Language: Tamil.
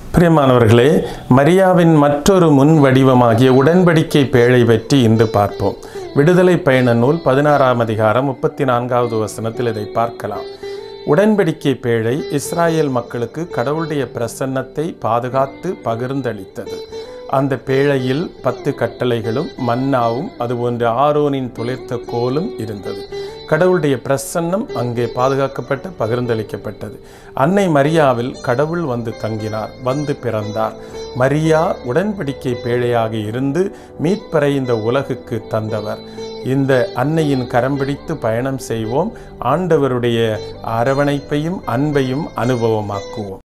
பிரியமானவர்களே மரியாவின் மற்றொரு முன் வடிவமாகிய உடன்படிக்கை பேழை பற்றி இன்று பார்ப்போம் விடுதலை பயண நூல் பதினாறாம் அதிகாரம் முப்பத்தி நான்காவது வசனத்தில் இதை பார்க்கலாம் உடன்படிக்கை பேழை இஸ்ராயேல் மக்களுக்கு கடவுளுடைய பிரசன்னத்தை பாதுகாத்து பகிர்ந்தளித்தது அந்த பேழையில் பத்து கட்டளைகளும் மன்னாவும் அதுபோன்று ஆரோனின் துளிர்த்த கோலும் இருந்தது கடவுளுடைய பிரசன்னம் அங்கே பாதுகாக்கப்பட்டு பகிர்ந்தளிக்கப்பட்டது அன்னை மரியாவில் கடவுள் வந்து தங்கினார் வந்து பிறந்தார் மரியா உடன்படிக்கை பேழையாக இருந்து மீட்பறை இந்த உலகுக்கு தந்தவர் இந்த அன்னையின் கரம் பிடித்து பயணம் செய்வோம் ஆண்டவருடைய அரவணைப்பையும் அன்பையும் அனுபவமாக்குவோம்